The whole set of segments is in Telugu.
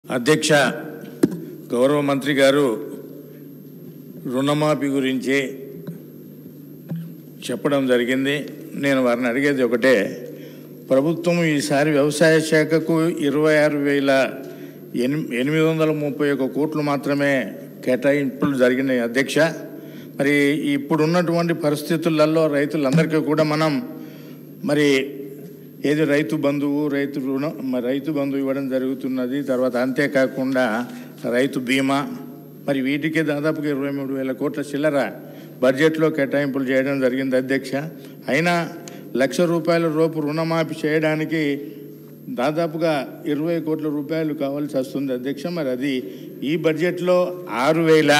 అధ్యక్ష గౌరవ మంత్రి గారు రుణమాఫీ గురించి చెప్పడం జరిగింది నేను వారిని అడిగేది ఒకటే ప్రభుత్వం ఈసారి వ్యవసాయ శాఖకు ఇరవై ఆరు వేల ఎనిమి ఎనిమిది వందల ముప్పై ఒక కోట్లు మాత్రమే కేటాయింపులు జరిగినాయి అధ్యక్ష మరి ఇప్పుడు ఉన్నటువంటి పరిస్థితులలో రైతులందరికీ కూడా మనం మరి ఏది రైతు బంధువు రైతు రుణం మరి రైతు బంధువు ఇవ్వడం జరుగుతున్నది తర్వాత అంతేకాకుండా రైతు బీమా మరి వీటికి దాదాపుగా ఇరవై మూడు వేల కోట్ల చిల్లర బడ్జెట్లో కేటాయింపులు చేయడం జరిగింది అధ్యక్ష అయినా లక్ష రూపాయల రూపు రుణమాఫీ చేయడానికి దాదాపుగా ఇరవై కోట్ల రూపాయలు కావాల్సి వస్తుంది అధ్యక్ష మరి అది ఈ బడ్జెట్లో ఆరు వేల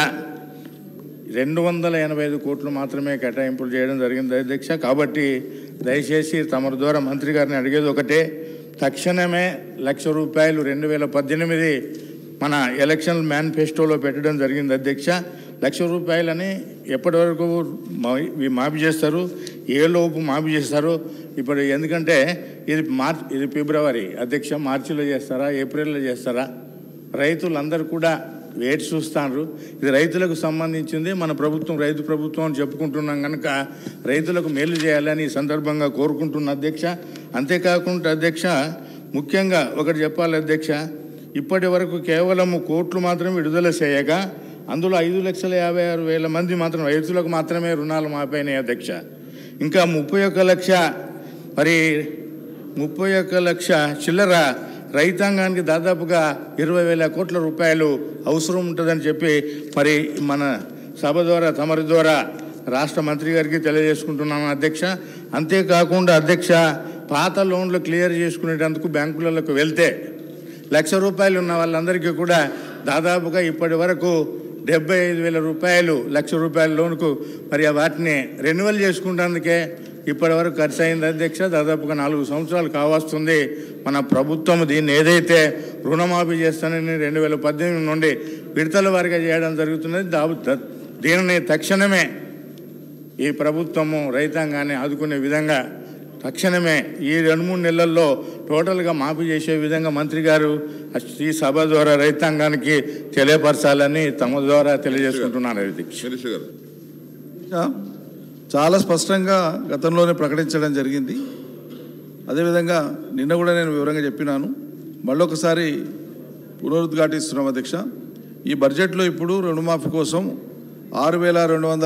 రెండు వందల ఎనభై ఐదు కోట్లు మాత్రమే కేటాయింపులు చేయడం జరిగింది అధ్యక్ష కాబట్టి దయచేసి తమరి ద్వారా మంత్రి గారిని అడిగేది ఒకటే తక్షణమే లక్ష రూపాయలు రెండు వేల పద్దెనిమిది మన ఎలక్షన్ మేనిఫెస్టోలో పెట్టడం జరిగింది అధ్యక్ష లక్ష రూపాయలని ఎప్పటి వరకు మా- ఇవి మాఫీ చేస్తారు ఏ లోపు మాఫీ చేస్తారు ఇప్పుడు ఎందుకంటే ఇది మార్చ్ ఇది ఫిబ్రవరి అధ్యక్ష మార్చిలో చేస్తారా ఏప్రిల్లో చేస్తారా రైతులందరూ కూడా వేచి చూస్తాను ఇది రైతులకు సంబంధించింది మన ప్రభుత్వం రైతు ప్రభుత్వం అని చెప్పుకుంటున్నాం కనుక రైతులకు మేలు చేయాలని ఈ సందర్భంగా కోరుకుంటున్న అధ్యక్ష అంతేకాకుండా అధ్యక్ష ముఖ్యంగా ఒకటి చెప్పాలి అధ్యక్ష ఇప్పటి వరకు కేవలం కోట్లు మాత్రం విడుదల చేయగా అందులో ఐదు లక్షల యాభై ఆరు వేల మంది మాత్రం రైతులకు మాత్రమే రుణాలు మాపైనాయి అధ్యక్ష ఇంకా ముప్పై ఒక్క లక్ష మరి ముప్పై ఒక్క లక్ష చిల్లర రైతాంగానికి దాదాపుగా ఇరవై వేల కోట్ల రూపాయలు అవసరం ఉంటుందని చెప్పి మరి మన సభ ద్వారా తమరి ద్వారా రాష్ట్ర మంత్రి గారికి తెలియజేసుకుంటున్నాను అధ్యక్ష అంతేకాకుండా అధ్యక్ష పాత లోన్లు క్లియర్ చేసుకునేటందుకు బ్యాంకులకు వెళ్తే లక్ష రూపాయలు ఉన్న వాళ్ళందరికీ కూడా దాదాపుగా ఇప్పటి వరకు డెబ్బై ఐదు వేల రూపాయలు లక్ష రూపాయల లోనుకు మరి ఆ వాటిని రెన్యువల్ చేసుకుంటందుకే ఇప్పటి వరకు ఖర్చు అయింది అధ్యక్ష దాదాపుగా నాలుగు సంవత్సరాలు కావస్తుంది మన ప్రభుత్వం దీన్ని ఏదైతే రుణమాఫీ చేస్తానని రెండు వేల పద్దెనిమిది నుండి విడతల వారిగా చేయడం జరుగుతున్నది దా- ద- దీనిని తక్షణమే ఈ ప్రభుత్వము రైతాంగాన్ని ఆదుకునే విధంగా తక్షణమే ఈ రెండు మూడు నెలల్లో టోటల్గా మాఫీ చేసే విధంగా మంత్రి గారు ఈ సభ ద్వారా రైతాంగానికి తెలియపరచాలని తమ ద్వారా తెలియజేసుకుంటున్నాను అధ్యక్ష మినిస్టర్ గారు చాలా స్పష్టంగా గతంలోనే ప్రకటించడం జరిగింది అదేవిధంగా నిన్న కూడా నేను వివరంగా చెప్పినాను మళ్ళొకసారి పునరుద్ఘాటిస్తున్నాం అధ్యక్ష ఈ బడ్జెట్లో ఇప్పుడు రుణమాఫీ కోసం ఆరు వేల రెండు వందల